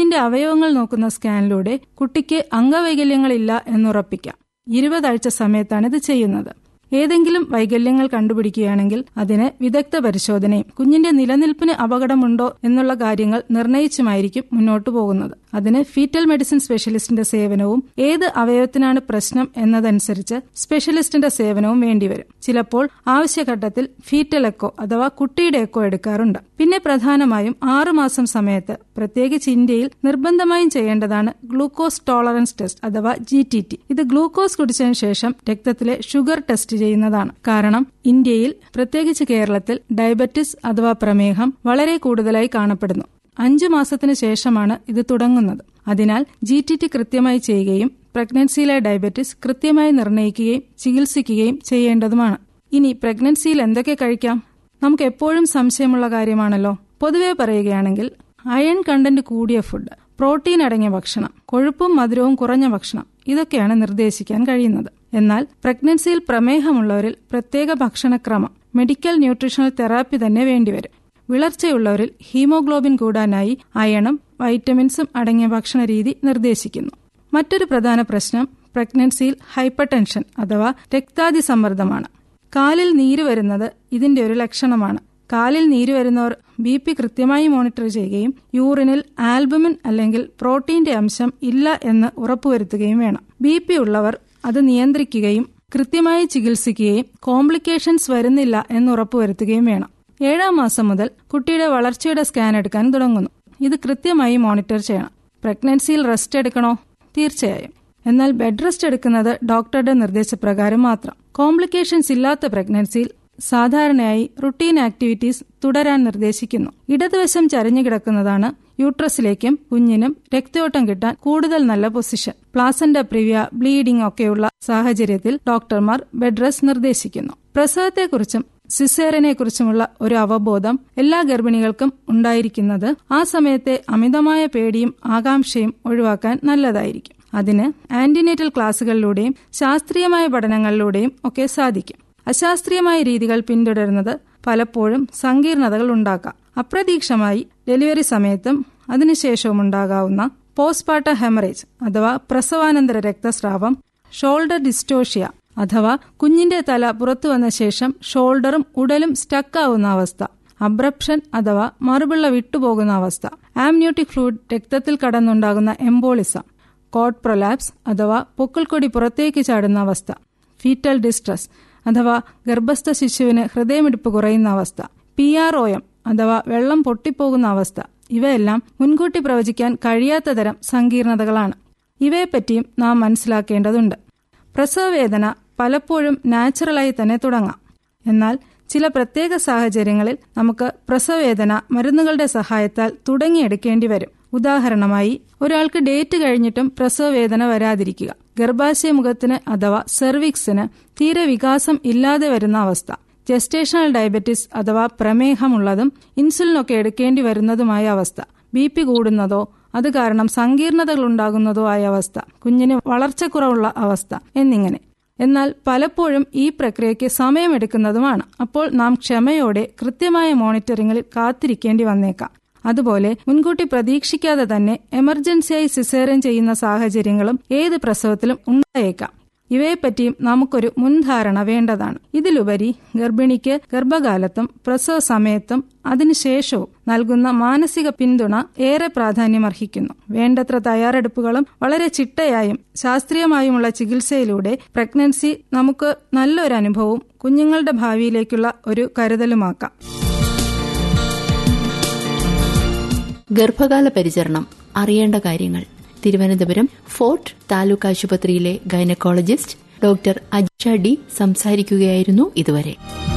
കുഞ്ഞിന്റെ അവയവങ്ങൾ നോക്കുന്ന സ്കാനിലൂടെ കുട്ടിക്ക് അംഗവൈകല്യങ്ങളില്ല എന്നുറപ്പിക്കാം ഇരുപതാഴ്ച സമയത്താണ് ഇത് ചെയ്യുന്നത് ഏതെങ്കിലും വൈകല്യങ്ങൾ കണ്ടുപിടിക്കുകയാണെങ്കിൽ അതിന് വിദഗ്ധ പരിശോധനയും കുഞ്ഞിന്റെ നിലനിൽപ്പിന് അപകടമുണ്ടോ എന്നുള്ള കാര്യങ്ങൾ നിർണയിച്ചുമായിരിക്കും മുന്നോട്ടു പോകുന്നത് അതിന് ഫീറ്റൽ മെഡിസിൻ സ്പെഷ്യലിസ്റ്റിന്റെ സേവനവും ഏത് അവയവത്തിനാണ് പ്രശ്നം എന്നതനുസരിച്ച് സ്പെഷ്യലിസ്റ്റിന്റെ സേവനവും വേണ്ടിവരും ചിലപ്പോൾ ആവശ്യഘട്ടത്തിൽ ഫീറ്റൽ എക്കോ അഥവാ കുട്ടിയുടെ എക്കോ എടുക്കാറുണ്ട് പിന്നെ പ്രധാനമായും ആറുമാസം സമയത്ത് പ്രത്യേകിച്ച് ഇന്ത്യയിൽ നിർബന്ധമായും ചെയ്യേണ്ടതാണ് ഗ്ലൂക്കോസ് ടോളറൻസ് ടെസ്റ്റ് അഥവാ ജി ടി ടി ഇത് ഗ്ലൂക്കോസ് കുടിച്ചതിനു ശേഷം രക്തത്തിലെ ഷുഗർ ടെസ്റ്റ് ചെയ്യുന്നതാണ് കാരണം ഇന്ത്യയിൽ പ്രത്യേകിച്ച് കേരളത്തിൽ ഡയബറ്റിസ് അഥവാ പ്രമേഹം വളരെ കൂടുതലായി കാണപ്പെടുന്നു അഞ്ചു മാസത്തിനു ശേഷമാണ് ഇത് തുടങ്ങുന്നത് അതിനാൽ ജി ടി ടി കൃത്യമായി ചെയ്യുകയും പ്രഗ്നൻസിയിലെ ഡയബറ്റിസ് കൃത്യമായി നിർണ്ണയിക്കുകയും ചികിത്സിക്കുകയും ചെയ്യേണ്ടതുമാണ് ഇനി പ്രഗ്നൻസിയിൽ എന്തൊക്കെ കഴിക്കാം നമുക്ക് എപ്പോഴും സംശയമുള്ള കാര്യമാണല്ലോ പൊതുവെ പറയുകയാണെങ്കിൽ അയൺ കണ്ടന്റ് കൂടിയ ഫുഡ് പ്രോട്ടീൻ അടങ്ങിയ ഭക്ഷണം കൊഴുപ്പും മധുരവും കുറഞ്ഞ ഭക്ഷണം ഇതൊക്കെയാണ് നിർദ്ദേശിക്കാൻ കഴിയുന്നത് എന്നാൽ പ്രഗ്നൻസിയിൽ പ്രമേഹമുള്ളവരിൽ പ്രത്യേക ഭക്ഷണക്രമം മെഡിക്കൽ ന്യൂട്രീഷണൽ തെറാപ്പി തന്നെ വേണ്ടിവരും വിളർച്ചയുള്ളവരിൽ ഹീമോഗ്ലോബിൻ കൂടാനായി അയണും വൈറ്റമിൻസും അടങ്ങിയ ഭക്ഷണ രീതി നിർദ്ദേശിക്കുന്നു മറ്റൊരു പ്രധാന പ്രശ്നം പ്രഗ്നൻസിയിൽ ഹൈപ്പർ ടെൻഷൻ അഥവാ രക്താതി സമ്മർദ്ദമാണ് കാലിൽ നീര് വരുന്നത് ഇതിന്റെ ഒരു ലക്ഷണമാണ് കാലിൽ നീര് വരുന്നവർ ബി പി കൃത്യമായി മോണിറ്റർ ചെയ്യുകയും യൂറിനിൽ ആൽബുമിൻ അല്ലെങ്കിൽ പ്രോട്ടീന്റെ അംശം ഇല്ല എന്ന് ഉറപ്പുവരുത്തുകയും വേണം ബി പി ഉള്ളവർ അത് നിയന്ത്രിക്കുകയും കൃത്യമായി ചികിത്സിക്കുകയും കോംപ്ലിക്കേഷൻസ് വരുന്നില്ല എന്ന് ഉറപ്പുവരുത്തുകയും വേണം ഏഴാം മാസം മുതൽ കുട്ടിയുടെ വളർച്ചയുടെ സ്കാൻ എടുക്കാൻ തുടങ്ങുന്നു ഇത് കൃത്യമായി മോണിറ്റർ ചെയ്യണം പ്രഗ്നൻസിയിൽ റെസ്റ്റ് എടുക്കണോ തീർച്ചയായും എന്നാൽ ബെഡ് റെസ്റ്റ് എടുക്കുന്നത് ഡോക്ടറുടെ നിർദ്ദേശപ്രകാരം മാത്രം കോംപ്ലിക്കേഷൻസ് ഇല്ലാത്ത പ്രഗ്നൻസിയിൽ സാധാരണയായി റുട്ടീൻ ആക്ടിവിറ്റീസ് തുടരാൻ നിർദ്ദേശിക്കുന്നു ഇടതുവശം ചരിഞ്ഞു കിടക്കുന്നതാണ് യൂട്രസിലേക്കും കുഞ്ഞിനും രക്തയോട്ടം കിട്ടാൻ കൂടുതൽ നല്ല പൊസിഷൻ പ്ലാസന്റ പ്രിവ്യ ബ്ലീഡിംഗ് ഒക്കെയുള്ള സാഹചര്യത്തിൽ ഡോക്ടർമാർ ബെഡ് റെസ്റ്റ് നിർദ്ദേശിക്കുന്നു പ്രസവത്തെക്കുറിച്ചും സിസേറിനെ കുറിച്ചുമുള്ള ഒരു അവബോധം എല്ലാ ഗർഭിണികൾക്കും ഉണ്ടായിരിക്കുന്നത് ആ സമയത്തെ അമിതമായ പേടിയും ആകാംക്ഷയും ഒഴിവാക്കാൻ നല്ലതായിരിക്കും അതിന് ആന്റിനേറ്റൽ ക്ലാസുകളിലൂടെയും ശാസ്ത്രീയമായ പഠനങ്ങളിലൂടെയും ഒക്കെ സാധിക്കും അശാസ്ത്രീയമായ രീതികൾ പിന്തുടരുന്നത് പലപ്പോഴും സങ്കീർണതകൾ ഉണ്ടാക്കാം അപ്രതീക്ഷമായി ഡെലിവറി സമയത്തും അതിനുശേഷവും ഉണ്ടാകാവുന്ന പോസ്റ്റ്പാർട്ട ഹെമറേജ് അഥവാ പ്രസവാനന്തര രക്തസ്രാവം ഷോൾഡർ ഡിസ്റ്റോഷ്യ അഥവാ കുഞ്ഞിന്റെ തല പുറത്തു വന്ന ശേഷം ഷോൾഡറും ഉടലും സ്റ്റക്കാവുന്ന അവസ്ഥ അബ്രപ്ഷൻ അഥവാ മറുപിള്ള വിട്ടുപോകുന്ന അവസ്ഥ ആംന്യൂട്ടിക് ഫ്ലൂയിഡ് രക്തത്തിൽ കടന്നുണ്ടാകുന്ന എംബോളിസം കോട്ട് പ്രൊലാപ്സ് അഥവാ പൊക്കിൾക്കൊടി പുറത്തേക്ക് ചാടുന്ന അവസ്ഥ ഫീറ്റൽ ഡിസ്ട്രസ് അഥവാ ഗർഭസ്ഥ ശിശുവിന് ഹൃദയമിടിപ്പ് കുറയുന്ന അവസ്ഥ പി ആർ ഒ എം അഥവാ വെള്ളം പൊട്ടിപ്പോകുന്ന അവസ്ഥ ഇവയെല്ലാം മുൻകൂട്ടി പ്രവചിക്കാൻ കഴിയാത്ത തരം സങ്കീർണതകളാണ് ഇവയെപ്പറ്റിയും നാം മനസ്സിലാക്കേണ്ടതുണ്ട് പ്രസവവേദന പലപ്പോഴും നാച്ചുറലായി തന്നെ തുടങ്ങാം എന്നാൽ ചില പ്രത്യേക സാഹചര്യങ്ങളിൽ നമുക്ക് പ്രസവവേദന മരുന്നുകളുടെ സഹായത്താൽ തുടങ്ങിയെടുക്കേണ്ടി വരും ഉദാഹരണമായി ഒരാൾക്ക് ഡേറ്റ് കഴിഞ്ഞിട്ടും പ്രസവവേദന വരാതിരിക്കുക ഗർഭാശയ മുഖത്തിന് അഥവാ സെർവിക്സിന് തീരെ വികാസം ഇല്ലാതെ വരുന്ന അവസ്ഥ ജസ്റ്റേഷണൽ ഡയബറ്റിസ് അഥവാ പ്രമേഹമുള്ളതും ഇൻസുലിനൊക്കെ എടുക്കേണ്ടി വരുന്നതുമായ അവസ്ഥ ബി പി കൂടുന്നതോ അത് കാരണം സങ്കീർണതകൾ ഉണ്ടാകുന്നതോ ആയ അവസ്ഥ കുഞ്ഞിന് വളർച്ചക്കുറവുള്ള അവസ്ഥ എന്നിങ്ങനെ എന്നാൽ പലപ്പോഴും ഈ പ്രക്രിയയ്ക്ക് സമയമെടുക്കുന്നതുമാണ് അപ്പോൾ നാം ക്ഷമയോടെ കൃത്യമായ മോണിറ്ററിംഗിൽ കാത്തിരിക്കേണ്ടി വന്നേക്കാം അതുപോലെ മുൻകൂട്ടി പ്രതീക്ഷിക്കാതെ തന്നെ എമർജൻസിയായി സിസേറിയൻ ചെയ്യുന്ന സാഹചര്യങ്ങളും ഏത് പ്രസവത്തിലും ഉണ്ടായേക്കാം ഇവയെപ്പറ്റിയും നമുക്കൊരു മുൻധാരണ വേണ്ടതാണ് ഇതിലുപരി ഗർഭിണിക്ക് ഗർഭകാലത്തും പ്രസവ സമയത്തും അതിനുശേഷവും നൽകുന്ന മാനസിക പിന്തുണ ഏറെ പ്രാധാന്യമർഹിക്കുന്നു വേണ്ടത്ര തയ്യാറെടുപ്പുകളും വളരെ ചിട്ടയായും ശാസ്ത്രീയമായുമുള്ള ചികിത്സയിലൂടെ പ്രഗ്നൻസി നമുക്ക് നല്ലൊരു അനുഭവവും കുഞ്ഞുങ്ങളുടെ ഭാവിയിലേക്കുള്ള ഒരു കരുതലുമാക്കാം ഗർഭകാല പരിചരണം അറിയേണ്ട കാര്യങ്ങൾ തിരുവനന്തപുരം ഫോർട്ട് താലൂക്ക് ആശുപത്രിയിലെ ഗൈനക്കോളജിസ്റ്റ് ഡോക്ടർ അജിഷ ഡി സംസാരിക്കുകയായിരുന്നു ഇതുവരെ